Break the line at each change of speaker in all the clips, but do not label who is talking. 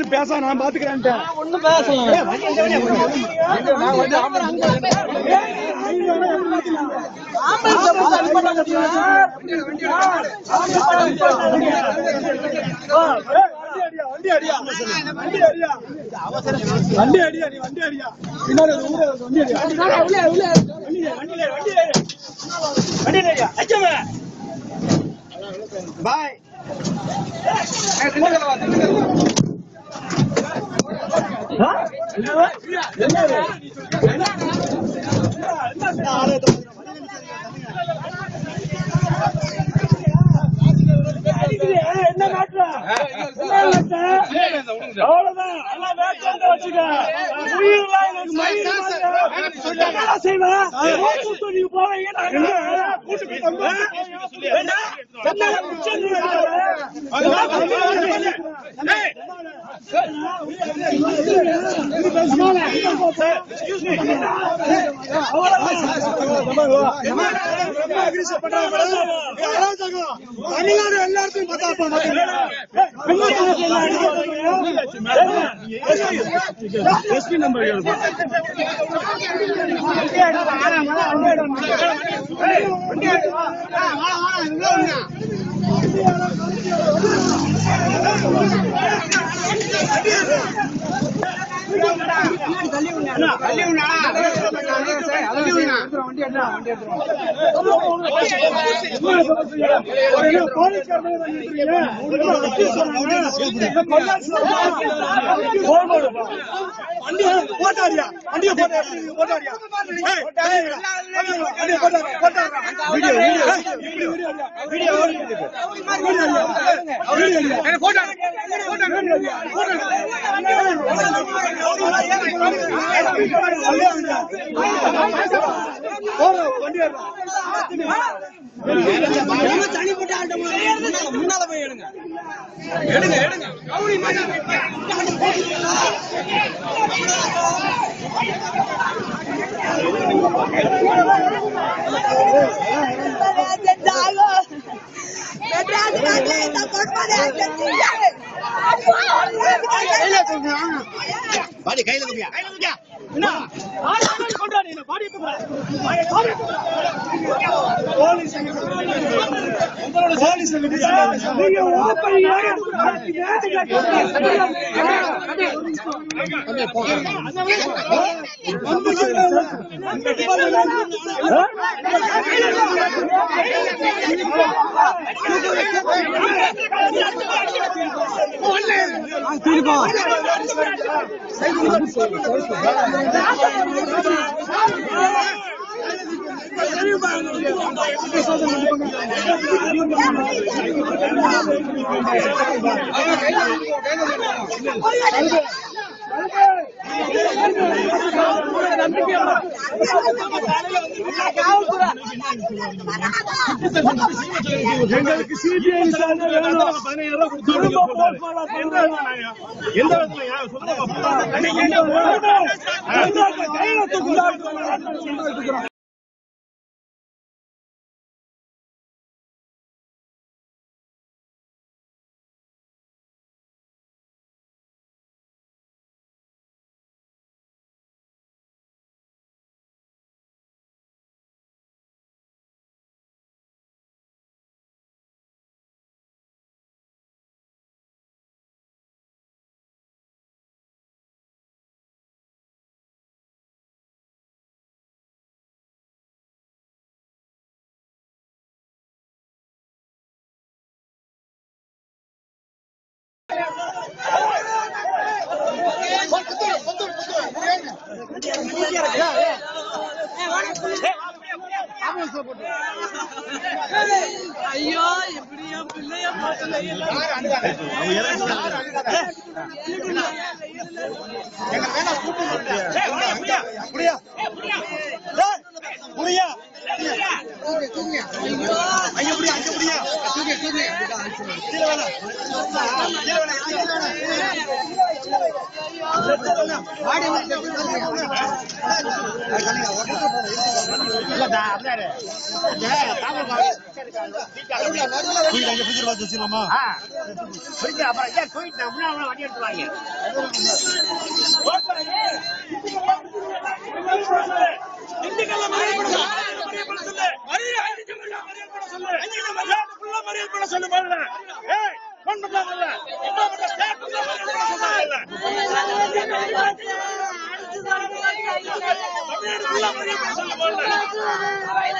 எதுவும் பேச நான் பாத்துக்கிறேன்ட்டேன்
ஒண்ணும் பேசலாம்
வண்டி அடியா வண்டி அடியா வண்டி அடியா நீ வண்டி அடியா பின்னாடி ஒரு ஊரே வருது, வண்டி அடியா வண்டி வண்டி வண்டி வண்டி அடியா அச்சமே பாய் என்ன மாற்ற அவ்வளவுதான் எல்லாம் வேட்பாளர் வச்சுக்க உயிரெல்லாம் எனக்கு மயிர் மாதிரி. என்னடா செய்வேன்? கூட்டு நீ போவீங்க, நான் என்ன? கூட்டு போய் தம்பா. வேண்டா? என்ன பிச்சை நீ தமிழ்நாடு எல்லாருக்கும் எஸ்பி நம்பர் போட்டாரியா வண்டியை போட்டாரியா
தனிப்பட்ட ஆட்டம் முன்னால போய் எடுங்க எடுங்க எடுங்க
பாடி கையில கும்பியா கையில கும்பியா
எங்களுக்கு சிபிஐ விசாரணை வேணும் பதினையாயிரம் ரூபாய் கொடுத்து எந்த எந்த இடத்துல சொல்லுங்க கையில தூக்குறாங்க
ஐயோ எப்படியோ பிள்ளைய பார்த்தல
புரியா
இல்ல அப்படியே ஆ. புரியுது, அப்புறம் ஏன் தூக்கிட்டு நான் முன்னாடி வண்டி எடுத்து வாங்க
திண்டுக்கல்ல மறியல் பண்ண சொல்லு. மறியல் பண்ண சொல்லு. மறியல் பண்ண சொல்லு. ஸ்டேட் ஃபுல்லா மறியல் பண்ண சொல்லு முதல்ல. ஏய், ஃபோன் பண்றாங்கல்ல. இப்ப மட்டும் ஸ்டேட் ஃபுல்லா மறியல் பண்ண சொன்னாங்கல்ல. தமிழ்நாடு ஃபுல்லா மறியல் பண்ண சொல்லு முதல்ல.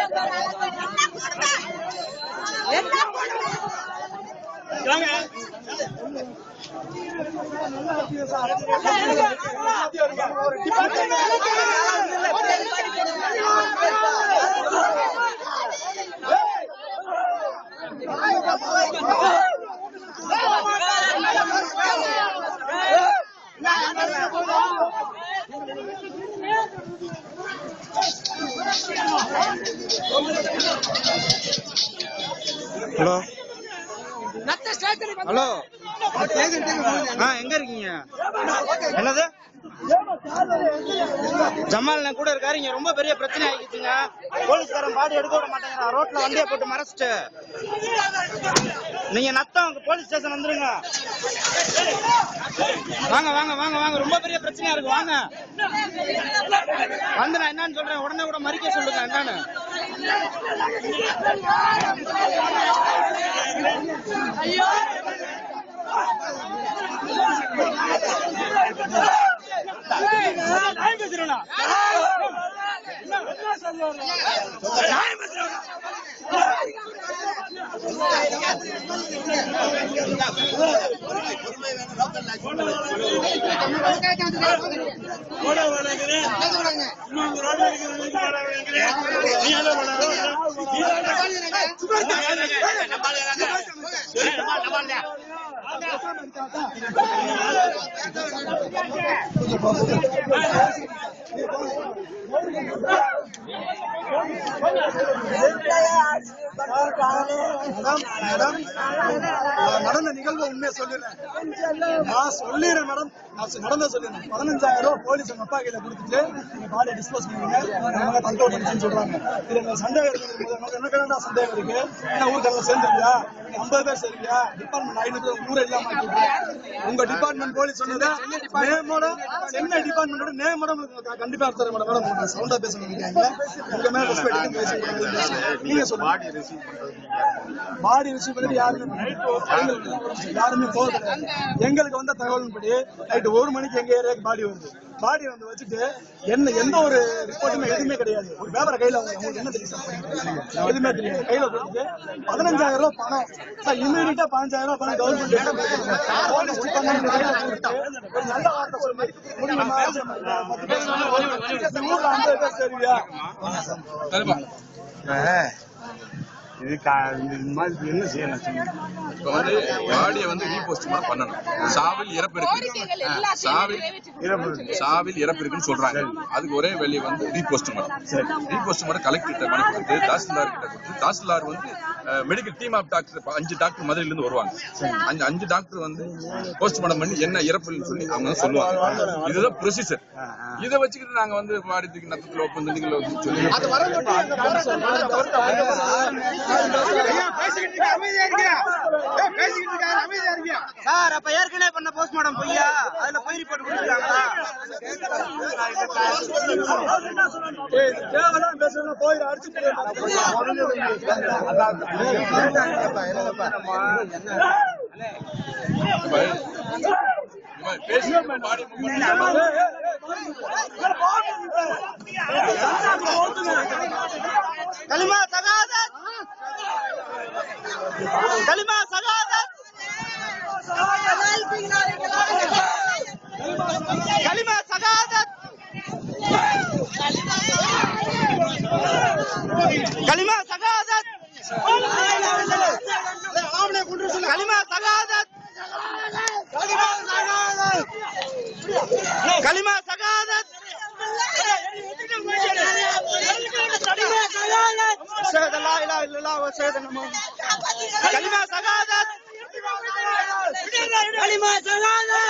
வாங்க.
ஹலோ ஹலோ ஆ எங்க இருக்கீங்க என்னது ஜமால் கூட இருக்காரு இங்க ரொம்ப பெரிய பிரச்சனை ஆகிடுச்சுங்க போலீஸ்காரன் பாடி எடுக்க விட மாட்டேங்கிறான் ரோட்ல வண்டியை போட்டு மறைச்சிட்டு நீங்க நத்தம் போலீஸ் ஸ்டேஷன் வந்துருங்க வாங்க வாங்க வாங்க வாங்க ரொம்ப பெரிய பிரச்சனையா இருக்கு வாங்க வந்து நான் என்னன்னு சொல்றேன் உடனே கூட மறிக்க சொல்லுங்க என்னன்னு
நியாயம் பேசுறேனா? என்ன என்ன சொல்லுவாங்க? நியாயம் பேசுறேனா? ஓட வணங்குறேன். இன்னொரு ரோடு இருக்குது, ஓட வணங்குறேன். நீ என்ன பண்ண வணங்குற? நீ என்ன
மேடம் மேடம் நான் நடந்த நிகழ்வு உண்மையை சொல்லிடுறேன் நான் சொல்லிடுறேன் மேடம் நான் சொ- நடந்த சொல்லிடுறேன் பதினஞ்சாயிரம் ரூபாய் போலீஸ் உங்க அப்பா கையில கொடுத்துட்டு நீங்க பாடியை டிஸ்போஸ் பண்ணுவீங்க அவங்க தங்க விட்டுச்சுன்னு சொல்றாங்க இது எனக்கு சந்தேகம் இருக்கு உங்களுக்கு என்ன கேட்டா சந்தேகம் இருக்கு என்ன ஊருக்காரங்க சேர்ந்துருக்கியா ஐம்பது பேர் சேர்க்கியா டிபார்ட்மெண்ட் ஐநூறு பேர் ஊர் இல்லாம ஆக்கிட்டு உங்க டிபார்ட்மெண்ட் போலீஸ் சொன்னது நேமோட சென்னை டிபார்ட்மெண்டோட நேமோட உங்களுக்கு கண்டிப்பா தர மேடம் மேடம் சவுண்டா பேச நினைக்கிறாங்க உங்க மேல ரெஸ்பெக்ட் பேச நீங்க சொல்லுங்க பாடி ரிசீவ் பண்ணிட்டு யாருமே யாருமே போக கிடையாது எங்களுக்கு வந்த தகவலின்படி நைட்டு ஒரு மணிக்கு எங்க ஏரியாக்கு பாடி வருது பாடி வந்து வச்சுட்டு என்ன எந்த ஒரு ரிப்போர்ட்டுமே எதுவுமே கிடையாது ஒரு பேப்பரை கையில அவங்க உங்களுக்கு என்ன தெரியும் சார் எதுவுமே தெரியாது கையில கொடுத்துட்டு பதினஞ்சாயிரம் ரூபாய் பணம் சார் இமீடியட்டா பதினஞ்சாயிரம் ரூபாய் பணம் கவர்மெண்ட் போலீஸ் டிபார்ட்மெண்ட் கையில கொடுத்து ஒரு நல்ல வார்த்தை சொல்லி முடியுமா பத்து பேர் இந்த ஊர்ல ஐம்பது பேர் சரியா
இது கா- இது மாதிரி என்ன செய்யணும் சொல்லுங்க.
இப்ப வந்து பாடியை வந்து ரீபோஸ்ட்மார்ட் பண்ணணும் சாவில் இறப்பு இருக்கு
கோரிக்கைகள்
ஆ,
எல்லாத்தையும்
சாவில்
நிறைவேற்றி
சாவில் இறப்பு இருக்குன்னு சொல்றாங்க அதுக்கு ஒரே வழி வந்து ரீபோஸ்ட்மார்ட் ரீபோஸ்ட்மார்ட் கலெக்டர் கிட்ட மனு கொடுத்து தாசில்தார் கிட்ட கொடுத்து தாசில்தார் வந்து மெடிக்கல் டீம் ஆஃப் டாக்டர் அஞ்சு டாக்டர் மதுரையில இருந்து வருவாங்க அஞ்சு அஞ்சு டாக்டர் வந்து போஸ்ட்மார்ட்டம் பண்ணி என்ன இறப்புன்னு சொல்லி அவங்க வந்து சொல்லுவாங்க இதுதான் ப்ரொசீஜர் இதை வச்சுக்கிட்டு நாங்க வந்து பாடி தூக்கி நத்தத்துல ஓப்பன் தண்ணிகள் ஓப்பன் சொல்லி
சார் அப்ப ஏற்கனவே பண்ண போஸ்ட்மார்டம் பொய்யா அதுல போய் ரிப்போர்ட் கொடுத்துருக்காங்களா
ஏய், இது தேவையில்லாம பேசுறதுனா போய் அடிச்சு
பேசி பாடி
கலிமா சகாதத் கலிமா சகாதத் கலிமா சகாதத் கலிமா சகாதத் கலிமா சகாதத் கலிமா சகாதத் أشهد أن لا إله إلا الله وأشهد أن محمدا كلمة سعادة كلمة سعادة